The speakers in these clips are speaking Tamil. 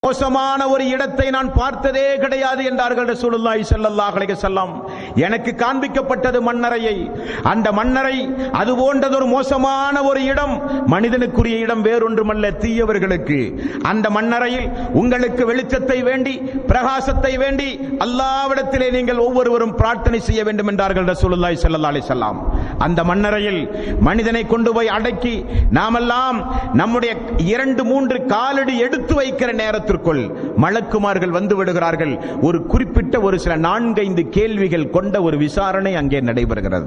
மோசமான ஒரு இடத்தை நான் பார்த்ததே கிடையாது என்றார்கள் ரசூலுல்லாஹி ஸல்லல்லாஹு அலைஹி வஸல்லம் எனக்கு காண்பிக்கப்பட்டது மண்ணறையை அந்த மண்ணறை அது போன்றதொரு மோசமான ஒரு இடம் மனிதனுக்குரிய இடம் வேறொன்றுமல்ல தீயவர்களுக்கு அந்த மண்ணறையில் உங்களுக்கு வெளிச்சத்தை வேண்டி பிரகாசத்தை வேண்டி அல்லாவிடத்திலே நீங்கள் ஒவ்வொருவரும் பிரார்த்தனை செய்ய வேண்டும் என்றார்கள் ரசூலுல்லாஹி ஸல்லல்லாஹு அலைஹி வஸல்லம் அந்த மண்ணறையில் மனிதனை கொண்டு போய் அடக்கி நாமெல்லாம் நம்முடைய இரண்டு மூன்று காலடி எடுத்து வைக்கிற நேரத்திற்குள் மலக்குமார்கள் வந்து விடுகிறார்கள் ஒரு குறிப்பிட்ட ஒரு சில நான்கைந்து கேள்விகள் கொண்ட ஒரு விசாரணை அங்கே நடைபெறுகிறது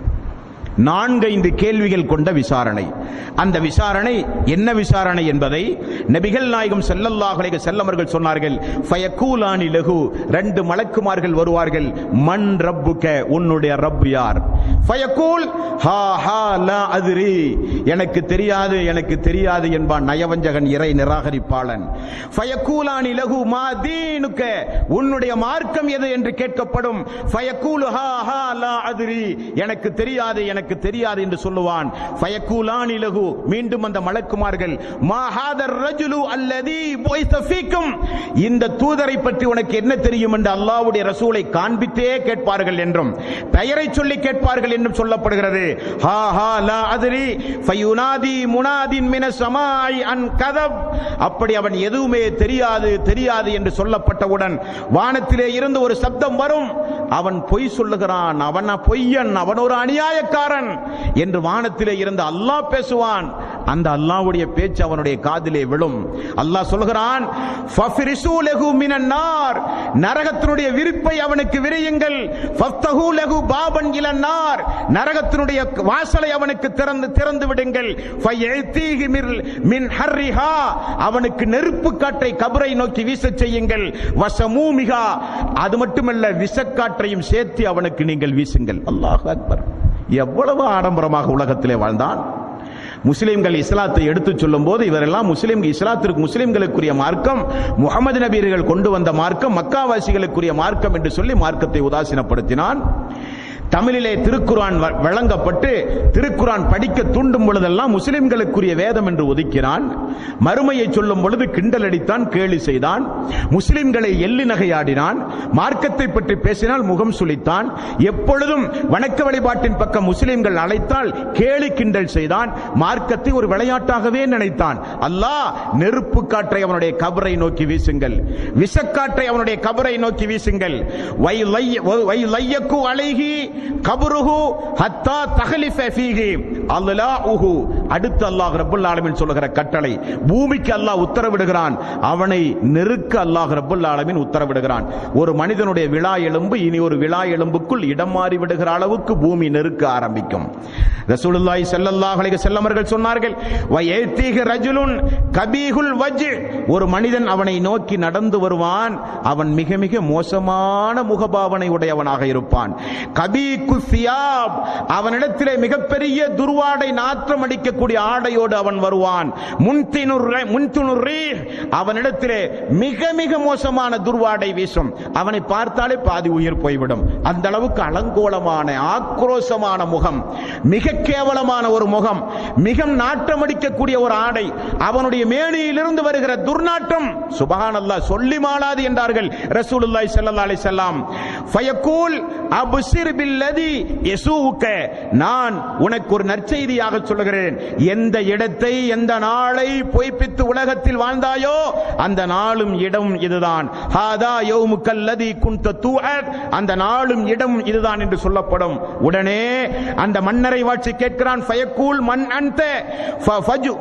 நான்கைந்து கேள்விகள் கொண்ட விசாரணை அந்த விசாரணை என்ன விசாரணை என்பதை நபிகள் நாயகம் ஸல்லல்லாஹு அலைஹி செல்லமர்கள் சொன்னார்கள் ஃபயகூலானி லகு ரெண்டு மலக்குமார்கள் வருவார்கள் மன் ரப்புக உன்னுடைய ரப் யார் ஃபயகூல் ஹா ஹா லா அத்ரி எனக்கு தெரியாது எனக்கு தெரியாது என்பான் நயவஞ்சகன் இறை நிராகரிப்பாளன் ஃபயகூலானி லகு மா தீனுக்க உன்னுடைய மார்க்கம் எது என்று கேட்கப்படும் ஃபயகூலு ஹா ஹா லா அத்ரி எனக்கு தெரியாது எனக்கு தெரியாது என்று சொல்லுவான் ஃபயகூலானி லகு மீண்டும் அந்த மலக்குமார்கள் மா ஹாதர் ரஜுலு அல்லதி புய்த ஃபீக்கும் இந்த தூதரை பற்றி உனக்கு என்ன தெரியும் என்று அல்லாஹ்வுடைய ரசூலை காண்பித்தே கேட்பார்கள் என்றும் பெயரை சொல்லி கேட்பார்கள் என்றும் சொல்லப்படுகிறது ஹா ஹா லா அத்ரி ஃபயுனாதி முனாதின் மின சமாய் அன் கதப் அப்படி அவன் எதுவுமே தெரியாது தெரியாது என்று சொல்லப்பட்டவுடன் வானத்திலே இருந்து ஒரு சப்தம் வரும் அவன் பொய் சொல்லுகிறான் அவன் பொய்யன் அவன் ஒரு அநியாயக்காரன் என்று வானத்திலே இருந்து அல்லாஹ் பேசுவான் அந்த அல்லாஹ்வுடைய பேச்சு அவனுடைய காதிலே விழும் அல்லாஹ் சொல்கிறான் ஃபஃபிரிசு லஹு மினன் நார் நரகத்தினுடைய விரிப்பை அவனுக்கு விரியுங்கள் ஃபஃப்தஹு லஹு பாபன் இலன் நார் நரகத்தினுடைய வாசலை அவனுக்கு திறந்து திறந்து விடுங்கள் ஃபயத்தீஹி மிர் மின் ஹர்ரிஹா அவனுக்கு நெருப்பு காற்றை கபரை நோக்கி வீசச் செய்யுங்கள் வசமூமிகா அது மட்டுமல்ல விஷக்காற்றையும் சேர்த்து அவனுக்கு நீங்கள் வீசுங்கள் அல்லாஹ் அக்பர் எவ்வளவு ஆடம்பரமாக உலகத்திலே வாழ்ந்தான் முஸ்லிம்கள் இஸ்லாத்தை எடுத்துச் சொல்லும் போது இவரெல்லாம் முஸ்லிம் இஸ்லாத்திற்கு முஸ்லிம்களுக்குரிய மார்க்கம் முகமது நபீர்கள் கொண்டு வந்த மார்க்கம் மக்காவாசிகளுக்குரிய மார்க்கம் என்று சொல்லி மார்க்கத்தை உதாசீனப்படுத்தினான் தமிழிலே திருக்குரான் வ- வழங்கப்பட்டு திருக்குரான் படிக்க தூண்டும் பொழுதெல்லாம் முஸ்லிம்களுக்குரிய வேதம் என்று ஒதுக்கினான் மறுமையை சொல்லும் பொழுது கிண்டல் அடித்தான் கேலி செய்தான் முஸ்லிம்களை எள்ளி நகையாடினான் மார்க்கத்தை பற்றி பேசினால் முகம் சுளித்தான் எப்பொழுதும் வணக்க வழிபாட்டின் பக்கம் முஸ்லிம்கள் அழைத்தால் கேலி கிண்டல் செய்தான் மார்க்கத்தை ஒரு விளையாட்டாகவே நினைத்தான் அல்லாஹ் நெருப்பு காற்றை அவனுடைய கபரை நோக்கி வீசுங்கள் விஷக்காற்றை அவனுடைய கபரை நோக்கி வீசுங்கள் வை லைய- வை லையக்கு அலைஹி கபருஹு ஹத்தா தகலிஃப ஃபீஹி அல்லாஹு அடுத்து அல்லாஹ் ரப்பல் ஆலமீன் சொல்லுகிற கட்டளை பூமிக்கு அல்லாஹ் உத்தரவிடுகிறான் அவனை நெருக்க அல்லாஹ் ரப்பல் ஆலமீன் உத்தரவிடுகிறான் ஒரு மனிதனுடைய விழா எலும்பு இனி ஒரு விழா எலும்புக்குள் இடம் மாறி விடுகிற அளவுக்கு பூமி நெருக்க ஆரம்பிக்கும் ரசூலுல்லாஹி ஸல்லல்லாஹு அலைஹி வஸல்லம் அவர்கள் சொன்னார்கள் வயத்தீஹ ரஜுலுன் கபீஹுல் வஜ் ஒரு மனிதன் அவனை நோக்கி நடந்து வருவான் அவன் மிக மிக மோசமான முகபாவனை உடையவனாக இருப்பான் கபீக்கு சியாப் அவனிடத்திலே மிகப்பெரிய துர்வாடை நாற்றம் அடிக்கக்கூடிய ஆடையோடு அவன் வருவான் முன்தினுர் முன்துனுர் ரீஹ். அவனிடத்திலே மிக மிக மோசமான துர்வாடை வீசும் அவனை பார்த்தாலே பாதி உயிர் போய்விடும் அந்த அளவுக்கு அலங்கோலமான ஆக்ரோஷமான முகம் மிக கேவலமான ஒரு முகம் மிக நாட்டம் அடிக்கக்கூடிய ஒரு ஆடை அவனுடைய மேனியிலிருந்து வருகிற துர்நாற்றம் சுபஹானல்லாஹ் சொல்லி மாளாது என்றார்கள் ரசூலுல்லாஹி ஸல்லல்லாஹு அலைஹி வஸல்லம் ஃபயகூல் அப்சிர் பில்லதி யசூக நான் உனக்கு ஒரு நற்செய்தியாக சொல்லுகிறேன் எந்த இடத்தை எந்த நாளை பொய்ப்பித்து உலகத்தில் வாழ்ந்தாயோ அந்த நாளும் இடம் இதுதான் ஹாதா யௌமுக்கல்லதி குன்த தூஅத் அந்த நாளும் இடம் இதுதான் என்று சொல்லப்படும் உடனே அந்த மன்னரை வாட்சி கேட்கிறான் ஃபயக்கூல் மன் அன்த ஃபஜு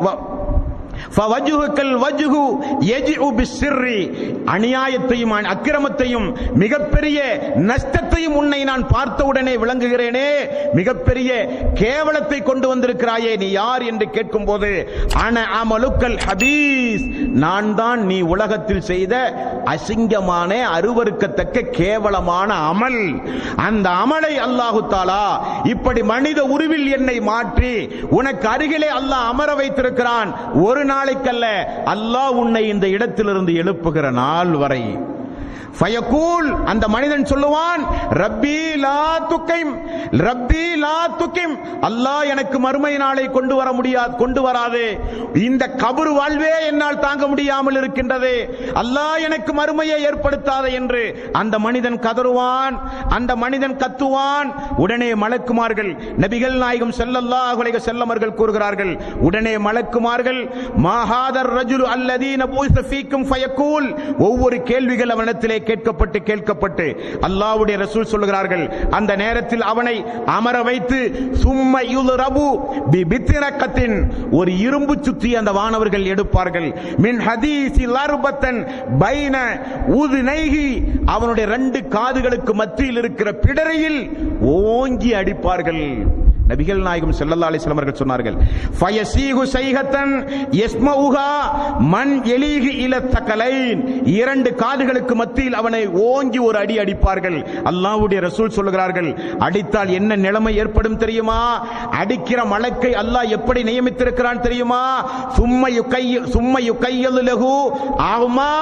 ஃபவஜுஹுக்கல் வஜ்ஹு யஜ்உ பிஸ்ஸிர்ரி அநியாயத்தையும் அக்கிரமத்தையும் மிகப்பெரிய நஷ்டத்தையும் உன்னை நான் பார்த்தவுடனே விளங்குகிறேனே மிகப்பெரிய கேவலத்தை கொண்டு வந்திருக்கிறாயே நீ யார் என்று கேட்கும்போது அன அமலுக்கல் ஹபீஸ் நான் தான் நீ உலகத்தில் செய்த அசிங்கமான அருவருக்கத்தக்க கேவலமான அமல் அந்த அமலை அல்லாஹு தாலா இப்படி மனித உருவில் என்னை மாற்றி உனக்கு அருகிலே அல்லாஹ் அமர வைத்திருக்கிறான் ஒரு நாளைக்கல்ல அல்லாஹ் உன்னை இந்த இடத்திலிருந்து எழுப்புகிற நாள் வரை ஃபயகூல் அந்த மனிதன் சொல்லுவான் ரப்பி லா துக்கிம் ரப்பி லா துக்கிம் அல்லாஹ் எனக்கு மறுமை நாளை கொண்டு வர முடியாது கொண்டு வராதே இந்த கபர் வாழ்வே என்னால் தாங்க முடியாமல் இருக்கின்றது அல்லாஹ் எனக்கு மறுமையை ஏற்படுத்தாதே என்று அந்த மனிதன் கதறுவான் அந்த மனிதன் கத்துவான் உடனே மலக்குமார்கள் நபிகள் நாயகம் ஸல்லல்லாஹு அலைஹி வஸல்லம் அவர்கள் கூறுகிறார்கள் உடனே மலக்குமார்கள் மாஹாதர் ரஜுல் அல்லதீன பூஸ ஃபீக்கும் ஃபயகூல் ஒவ்வொரு கேள்விகள் அவனிடத்திலே கேட்கப்பட்டு கேட்கப்பட்டு அல்லாஹ்வுடைய ரசூல் சொல்லுகிறார்கள் அந்த நேரத்தில் அவனை அமர வைத்து சும்ம யுல்ரபு பி பித்திரக்கத்தின் ஒரு இரும்பு சுத்தி அந்த வானவர்கள் எடுப்பார்கள் மின் ஹதீசி லர்பத்தன் பைன உதுநைகி அவனுடைய ரெண்டு காதுகளுக்கு மத்தியில் இருக்கிற பிடரையில் ஓங்கி அடிப்பார்கள் நபிகள் நாயகம் ஸல்லல்லாஹு அலைஹி வஸல்லம் அவர்கள் சொன்னார்கள் ஃபயசீஹு சைஹத்தன் யஸ்மஉஹா மன் எலீஹி இல தகலைன் இரண்டு காதுகளுக்கு மத்தியில் அவனை ஓங்கி ஒரு அடி அடிப்பார்கள் அல்லாஹ்வுடைய ரசூல் சொல்லுகிறார்கள் அடித்தால் என்ன நிலைமை ஏற்படும் தெரியுமா அடிக்கிற மலக்கை அல்லாஹ் எப்படி நியமித்திருக்கிறான் தெரியுமா சும்மை யுகைய சும்மை யுகையல் லஹு ஆமா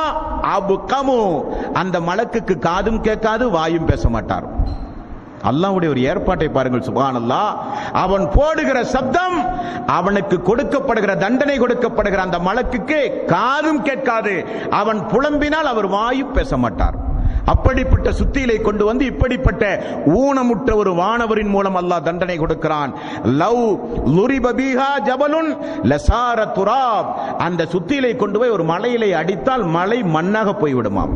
அபுகமு அந்த மலக்குக்கு காதும் கேட்காது வாயும் பேச மாட்டார் அல்லாஹ்வுடைய ஒரு ஏற்பாட்டை பாருங்கள் சுபஹானல்லாஹ் அவன் போடுகிற சப்தம் அவனுக்கு கொடுக்கப்படுகிற தண்டனை கொடுக்கப்படுகிற அந்த மலக்குக்கு காதும் கேட்காது அவன் புலம்பினால் அவர் வாயும் பேச மாட்டார் அப்படிப்பட்ட சுத்தியிலை கொண்டு வந்து இப்படிப்பட்ட ஊனமுற்ற ஒரு வானவரின் மூலம் அல்லாஹ் தண்டனை கொடுக்கிறான் லவ் லுரிப பீஹா ஜபலுன் லசார துராப் அந்த சுத்தியிலை கொண்டு போய் ஒரு மலையிலே அடித்தால் மலை மண்ணாக போய்விடுமாம்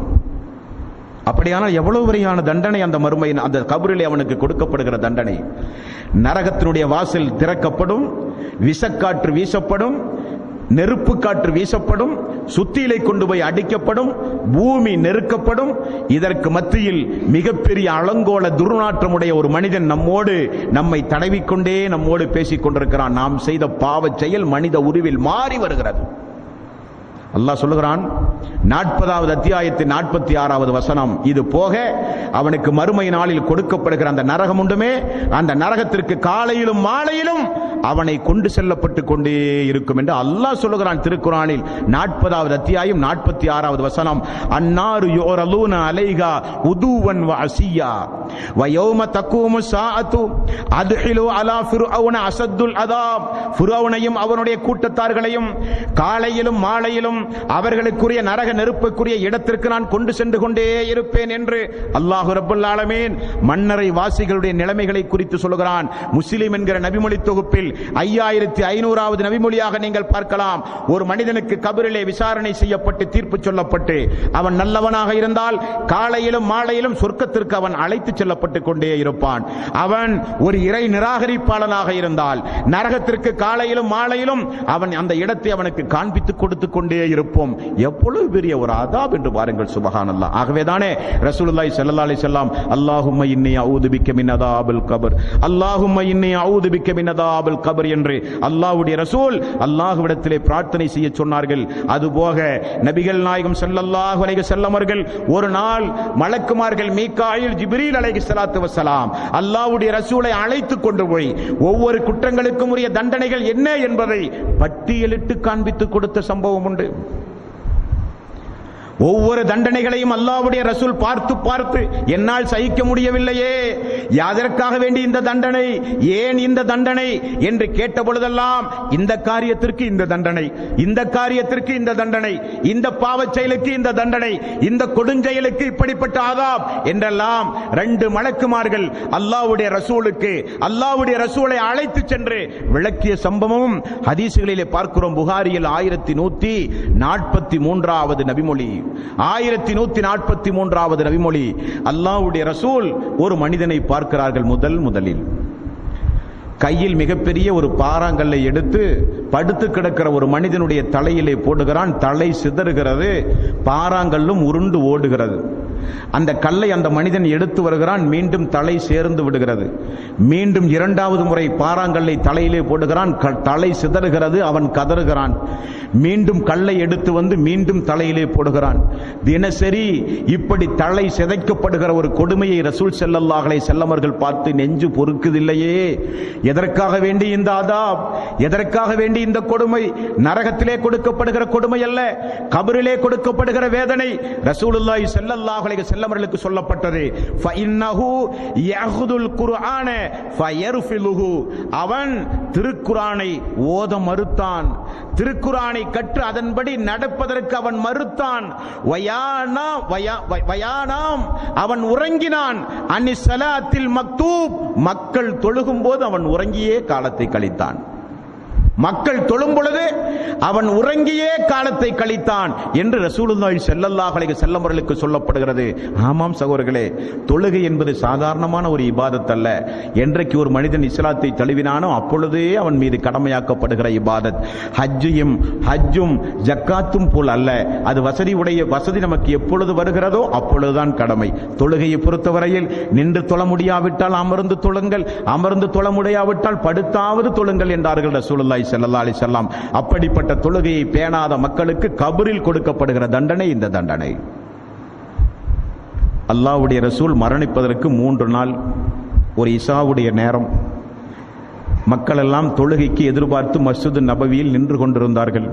அப்படியானால் எவ்வளவு வரையான தண்டனை அந்த மறுமையின் அந்த கபரிலே அவனுக்கு கொடுக்கப்படுகிற தண்டனை நரகத்தினுடைய வாசல் திறக்கப்படும் விஷக்காற்று வீசப்படும் நெருப்பு காற்று வீசப்படும் சுத்தியிலை கொண்டு போய் அடிக்கப்படும் பூமி நெருக்கப்படும் இதற்கு மத்தியில் மிகப்பெரிய அலங்கோல துர்நாற்றமுடைய ஒரு மனிதன் நம்மோடு நம்மை தடவிக்கொண்டே நம்மோடு பேசிக் கொண்டிருக்கிறான் நாம் செய்த பாவச் செயல் மனித உருவில் மாறி வருகிறது அல்லாஹ் சொல்லுகிறான் நாற்பதாவது அத்தியாயத்தின் நாற்பத்தி ஆறாவது வசனம் இது போக அவனுக்கு மறுமை நாளில் கொடுக்கப்படுகிற அந்த நரகம் உண்டுமே அந்த நரகத்திற்கு காலையிலும் மாலையிலும் அவனை கொண்டு செல்லப்பட்டு கொண்டே இருக்கும் என்று அல்லாஹ் சொல்லுகிறான் திருக்குறானில் நாற்பதாவது அத்தியாயம் நாற்பத்தி ஆறாவது வசனம் அன்னாரு யோரலூன அலைகா உதூவன் வ அசியா வயோம தக்கூமு சாஅத்து அதுஹிலு அலா ஃபிர்அவுன அசத்துல் அதாப் ஃபிர்அவுனையும் அவனுடைய கூட்டத்தார்களையும் காலையிலும் மாலையிலும் அவர்களுக்குரிய நரக நெருப்புக்குரிய இடத்திற்கு நான் கொண்டு சென்று கொண்டே இருப்பேன் என்று அல்லாஹு ரப்பல் ஆலமீன் மன்னரை வாசிகளுடைய நிலைமைகளை குறித்து சொல்கிறான் முஸ்லிம் என்கிற நபிமொழி தொகுப்பில் ஐயாயிரத்தி ஐநூறாவது நபிமொழியாக நீங்கள் பார்க்கலாம் ஒரு மனிதனுக்கு கபரிலே விசாரணை செய்யப்பட்டு தீர்ப்பு சொல்லப்பட்டு அவன் நல்லவனாக இருந்தால் காலையிலும் மாலையிலும் சொர்க்கத்திற்கு அவன் அழைத்து செல்லப்பட்டு கொண்டே இருப்பான் அவன் ஒரு இறை நிராகரிப்பாளனாக இருந்தால் நரகத்திற்கு காலையிலும் மாலையிலும் அவன் அந்த இடத்தை அவனுக்கு காண்பித்துக் கொடுத்து கொண்டே இருப்போம் எவ்வளவு பெரிய ஒரு அதாப் என்று பாருங்கள் சுபஹானல்லா ஆகவேதானே ரசூலுல்லாஹி ஸல்லல்லாஹு அலைஹி வஸல்லம் அல்லாஹும்ம இன்னி அஊது பிக்க மின் அதாபில் கபர் அல்லாஹும்ம இன்னி அஊது பிக்க மின் அதாபில் கபர் என்று அல்லாஹ்வுடைய ரசூல் அல்லாஹ்விடத்திலே பிரார்த்தனை செய்ய சொன்னார்கள் அதுபோக நபிகள் நாயகம் ஸல்லல்லாஹு அலைஹி வஸல்லம் அவர்கள் ஒரு நாள் மலக்குமார்கள் மீகாயில் ஜிப்ரீல் அலைஹி ஸலாத்து வஸலாம் அல்லாஹ்வுடைய ரசூலை அழைத்து கொண்டு போய் ஒவ்வொரு குற்றங்களுக்கும் உரிய தண்டனைகள் என்ன என்பதை பட்டியலிட்டு காண்பித்து கொடுத்த சம்பவம் உண்டு ஒவ்வொரு தண்டனைகளையும் அல்லாஹ்வுடைய ரசூல் பார்த்து பார்த்து என்னால் சகிக்க முடியவில்லையே யாதற்காக வேண்டி இந்த தண்டனை ஏன் இந்த தண்டனை என்று கேட்ட பொழுதெல்லாம் இந்த காரியத்திற்கு இந்த தண்டனை இந்த காரியத்திற்கு இந்த தண்டனை இந்த பாவச் செயலுக்கு இந்த தண்டனை இந்த கொடுஞ்செயலுக்கு இப்படிப்பட்ட ஆதாப் என்றெல்லாம் ரெண்டு மலக்குமார்கள் அல்லாஹ்வுடைய ரசூலுக்கு அல்லாஹ்வுடைய ரசூலை அழைத்து சென்று விளக்கிய சம்பவமும் ஹதீசுகளிலே பார்க்கிறோம் புகாரியில் ஆயிரத்தி நூத்தி நாற்பத்தி மூன்றாவது நபிமொழி ஆயிரத்தி நூத்தி நாற்பத்தி மூன்றாவது நபிமொழி அல்லாஹ்வுடைய ரசூல் ஒரு மனிதனை பார்க்கிறார்கள் முதல் முதலில் கையில் மிகப்பெரிய ஒரு பாறாங்கல்லை எடுத்து படுத்து கிடக்கிற ஒரு மனிதனுடைய தலையிலே போடுகிறான் தலை சிதறுகிறது பாறாங்கல்லும் உருண்டு ஓடுகிறது அந்த கல்லை அந்த மனிதன் எடுத்து வருகிறான் மீண்டும் தலை சேர்ந்து விடுகிறது மீண்டும் இரண்டாவது முறை பாறாங்கல்லை தலையிலே போடுகிறான் க- தலை சிதறுகிறது அவன் கதறுகிறான் மீண்டும் கல்லை எடுத்து வந்து மீண்டும் தலையிலே போடுகிறான் தினசரி இப்படி தலை சிதைக்கப்படுகிற ஒரு கொடுமையை ரசூல் செல்லல்லாஹலை செல்லமர்கள் பார்த்து நெஞ்சு பொறுக்குதில்லையே எதற்காக வேண்டி இந்த ஆதாப் எதற்காக வேண்டி இந்த கொடுமை நரகத்திலே கொடுக்கப்படுகிற கொடுமை அல்ல கபரிலே கொடுக்கப்படுகிற வேதனை ரசூலுல்லாஹி ஸல்லல்லாஹு அலைஹி அலைஹி செல்லமர்களுக்கு சொல்லப்பட்டது ஃபஇன்னஹு யஹுதுல் குர்ஆன ஃபயர்ஃபிலுஹு அவன் திருக்குரானை ஓத மறுத்தான் திருக்குரானை கற்று அதன்படி நடப்பதற்கு அவன் மறுத்தான் வயானா வயா- வ- வயானாம் அவன் உறங்கினான் அன்னி சலாத்தில் மக்தூப் மக்கள் தொழுகும் போது அவன் உறங்கியே காலத்தை கழித்தான் மக்கள் தொழும் பொழுது அவன் உறங்கியே காலத்தை கழித்தான் என்று ரசூலுல்லாஹி ஸல்லல்லாஹு அலைஹி வஸல்லம் அவர்களுக்கு சொல்லப்படுகிறது ஆமாம் சகோதரர்களே தொழுகை என்பது சாதாரணமான ஒரு இபாதத் அல்ல என்றைக்கு ஒரு மனிதன் இஸ்லாத்தை தழுவினானோ அப்பொழுதே அவன் மீது கடமையாக்கப்படுகிற இபாதத் ஹஜ்ஜையும் ஹஜ்ஜும் ஜக்காத்தும் போல் அல்ல அது வசதி உடைய வசதி நமக்கு எப்பொழுது வருகிறதோ அப்பொழுதுதான் கடமை தொழுகையை பொறுத்தவரையில் நின்று தொழ முடியாவிட்டால் அமர்ந்து தொழுங்கள் அமர்ந்து தொழ முடியாவிட்டால் படுத்தாவது தொழுங்கள் என்றார்கள் ரசூலுல்லாஹி ஸல்லல்லாஹு அலைஹி வஸல்லம் அப்படிப்பட்ட தொழுகையை பேணாத மக்களுக்கு கபரில் கொடுக்கப்படுகிற தண்டனை இந்த தண்டனை அல்லாஹ்வுடைய ரசூல் மரணிப்பதற்கு மூன்று நாள் ஒரு இசாவுடைய நேரம் மக்கள் எல்லாம் தொழுகைக்கு எதிர்பார்த்து மஸ்ஜித் நபவியில் நின்று கொண்டிருந்தார்கள்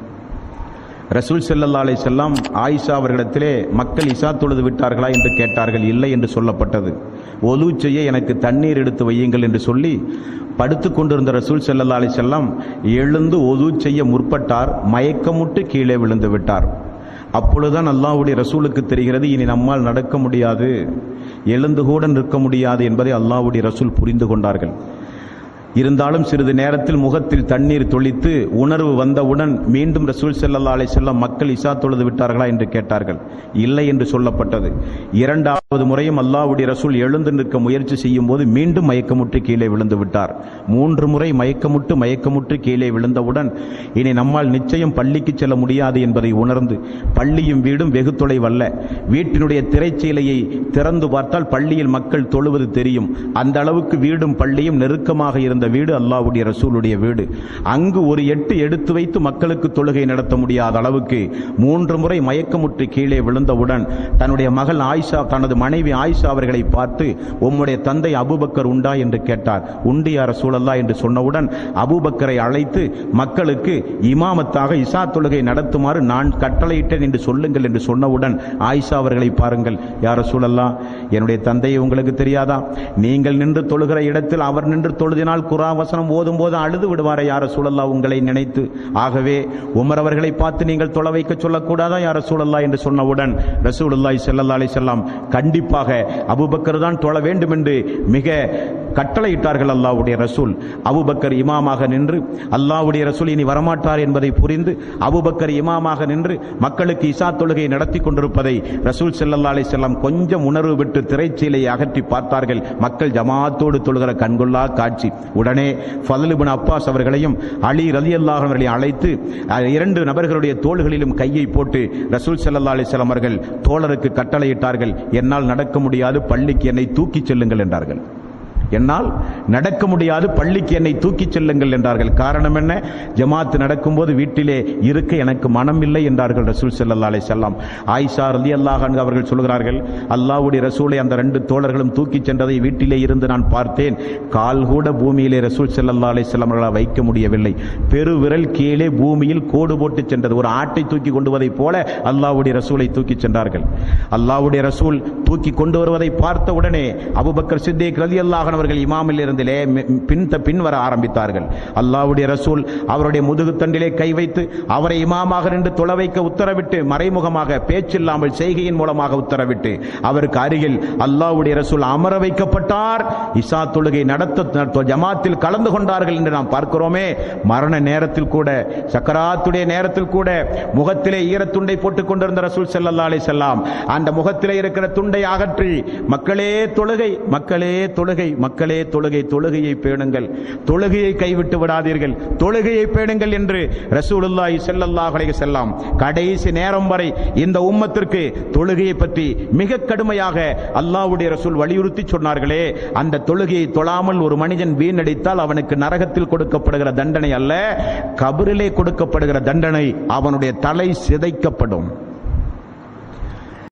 ரசூல் ஸல்லல்லாஹு அலைஹி செல்லாம் ஆயிஷா அவர்களிடத்திலே மக்கள் இசா தொழுது விட்டார்களா என்று கேட்டார்கள் இல்லை என்று சொல்லப்பட்டது ஒலு செய்ய எனக்கு தண்ணீர் எடுத்து வையுங்கள் என்று சொல்லி படுத்துக் கொண்டிருந்த ரசூல் ஸல்லல்லாஹு அலைஹி செல்லம் எழுந்து ஒது செய்ய முற்பட்டார் மயக்கமுட்டு கீழே விழுந்து விட்டார் அப்பொழுதுதான் அல்லாஹ்வுடைய ரசூலுக்கு தெரிகிறது இனி நம்மால் நடக்க முடியாது எழுந்து கூட நிற்க முடியாது என்பதை அல்லாஹ்வுடைய ரசூல் புரிந்து கொண்டார்கள் இருந்தாலும் சிறிது நேரத்தில் முகத்தில் தண்ணீர் தொளித்து உணர்வு வந்தவுடன் மீண்டும் ரசூல் ஸல்லல்லாஹு அலைஹி வஸல்லம் மக்கள் இசா தொழுது விட்டார்களா என்று கேட்டார்கள் இல்லை என்று சொல்லப்பட்டது இரண்டாவது முறையும் அல்லாஹ்வுடைய ரசூல் எழுந்து நிற்க முயற்சி செய்யும் போது மீண்டும் மயக்கமுற்று கீழே விழுந்து விட்டார் மூன்று முறை மயக்கமுட்டு மயக்கமுற்று கீழே விழுந்தவுடன் இனி நம்மால் நிச்சயம் பள்ளிக்கு செல்ல முடியாது என்பதை உணர்ந்து பள்ளியும் வீடும் வெகு தொலைவல்ல வீட்டினுடைய திரைச்சீலையை திறந்து பார்த்தால் பள்ளியில் மக்கள் தொழுவது தெரியும் அந்த அளவுக்கு வீடும் பள்ளியும் நெருக்கமாக இருந்த வீடு அல்லாஹ்வுடைய ரசூலுடைய வீடு அங்கு ஒரு எட்டு எடுத்து வைத்து மக்களுக்கு தொழுகை நடத்த முடியாத அளவுக்கு மூன்று முறை மயக்கமுற்று கீழே விழுந்தவுடன் தன்னுடைய மகள் ஆயிஷா தனது மனைவி ஆயிஷா அவர்களை பார்த்து உம்முடைய தந்தை அபூபக்கர் உண்டா என்று கேட்டார் உண்டு யார் ரசூலல்லா என்று சொன்னவுடன் அபூபக்கரை அழைத்து மக்களுக்கு இமாமத்தாக இசா தொழுகை நடத்துமாறு நான் கட்டளையிட்டேன் என்று சொல்லுங்கள் என்று சொன்னவுடன் ஆயிஷா அவர்களை பாருங்கள் யார் ரசூலல்லா என்னுடைய தந்தையை உங்களுக்கு தெரியாதா நீங்கள் நின்று தொழுகிற இடத்தில் அவர் நின்று தொழுதினால் குரா வசனம் ஓதும் போது அழுது விடுவாரே யார சூழல்லா உங்களை நினைத்து ஆகவே உமர் அவர்களை பார்த்து நீங்கள் தொலை வைக்க சொல்லக்கூடாதா யார சூழல்லா என்று சொன்னவுடன் ரசூலுல்லாஹி ஸல்லல்லாஹு அலைஹி வஸல்லம் கண்டிப்பாக அபூபக்கர் தான் தொழ வேண்டும் என்று மிக கட்டளையிட்டார்கள் அல்லாஹ்வுடைய ரசூல் அபூபக்கர் இமாமாக நின்று அல்லாஹ்வுடைய ரசூல் இனி வரமாட்டார் என்பதை புரிந்து அபூபக்கர் இமாமாக நின்று மக்களுக்கு இசா தொழுகை நடத்தி கொண்டிருப்பதை ரசூல் ஸல்லல்லாஹு அலைஹி வஸல்லம் கொஞ்சம் உணர்வு விட்டு திரைச்சீலையை அகற்றி பார்த்தார்கள் மக்கள் ஜமாத்தோடு தொழுகிற கண்கொள்ளா காட்சி உடனே ஃபதல் இப்னு அப்பாஸ் அவர்களையும் அலி ரலியல்லாஹு அவர்களையும் அழைத்து அஹ், இரண்டு நபர்களுடைய தோள்களிலும் கையை போட்டு ரசூல் ஸல்லல்லாஹு அலைஹி வஸல்லம் அவர்கள் தோழருக்கு கட்டளையிட்டார்கள் என்னால் நடக்க முடியாது பள்ளிக்கு என்னை தூக்கிச் செல்லுங்கள் என்றார்கள் என்னால் நடக்க முடியாது பள்ளிக்கு என்னை தூக்கிச் செல்லுங்கள் என்றார்கள் காரணம் என்ன ஜமாத் நடக்கும்போது வீட்டிலே இருக்க எனக்கு மனம் இல்லை என்றார்கள் ரசூல் ஸல்லல்லாஹு அலைஹி வஸல்லம் ஆயிஷா ரலியல்லாஹு அன்ஹா அவர்கள் சொல்கிறார்கள் அல்லாஹ்வுடைய ரசூலை அந்த ரெண்டு தோழர்களும் தூக்கிச் சென்றதை வீட்டிலே இருந்து நான் பார்த்தேன் கால் கூட பூமியிலே ரசூல் ஸல்லல்லாஹு அலைஹி வஸல்லம் அவர்களால் வைக்க முடியவில்லை பெரு விரல் கீழே பூமியில் கோடு போட்டு சென்றது ஒரு ஆட்டை தூக்கி கொண்டு வருவதைப் போல அல்லாஹ்வுடைய ரசூலை தூக்கிச் சென்றார்கள் அல்லாஹ்வுடைய ரசூல் தூக்கி கொண்டு வருவதை பார்த்த உடனே அபூபக்கர் சித்திக் ரலியல்லாஹு அன்ஹு அவர்கள் இமாமில் இருந்திலே மி- பின் த- பின் வர ஆரம்பித்தார்கள் அல்லாஹ்வுடைய ரசூல் அவருடைய முதுகு தண்டிலே கை வைத்து அவரை இமாமாக நின்று தொலை வைக்க உத்தரவிட்டு மறைமுகமாக பேச்சில்லாமல் செய்கையின் மூலமாக உத்தரவிட்டு அவருக்கு அருகில் அல்லாஹ்வுடைய ரசூல் அமர வைக்கப்பட்டார் இசா தொழுகை நடத்த நடத்த- ஜமாத்தில் கலந்து கொண்டார்கள் என்று நாம் பார்க்கிறோமே மரண நேரத்தில் கூட சக்கராத்துடைய நேரத்தில் கூட முகத்திலே ஈரத்துண்டை போட்டுக் கொண்டிருந்த ரசூல் ஸல்லல்லாஹு அலைஹி வஸல்லம் அந்த முகத்திலே இருக்கிற துண்டை அகற்றி மக்களே தொழுகை மக்களே தொழுகை மக்களே தொழுகை தொழுகையை பேணுங்கள் தொழுகையை கைவிட்டு விடாதீர்கள் தொழுகையை பேணுங்கள் என்று ரசூலுல்லாஹி ஸல்லல்லாஹு அலைஹி வஸல்லம் கடைசி நேரம் வரை இந்த உம்மத்திற்கு தொழுகையை பற்றி மிக கடுமையாக அல்லாஹ்வுடைய ரசூல் வலியுறுத்தி சொன்னார்களே அந்த தொழுகையை தொழாமல் ஒரு மனிதன் வீணடித்தால் அவனுக்கு நரகத்தில் கொடுக்கப்படுகிற தண்டனை அல்ல கபரிலே கொடுக்கப்படுகிற தண்டனை அவனுடைய தலை சிதைக்கப்படும்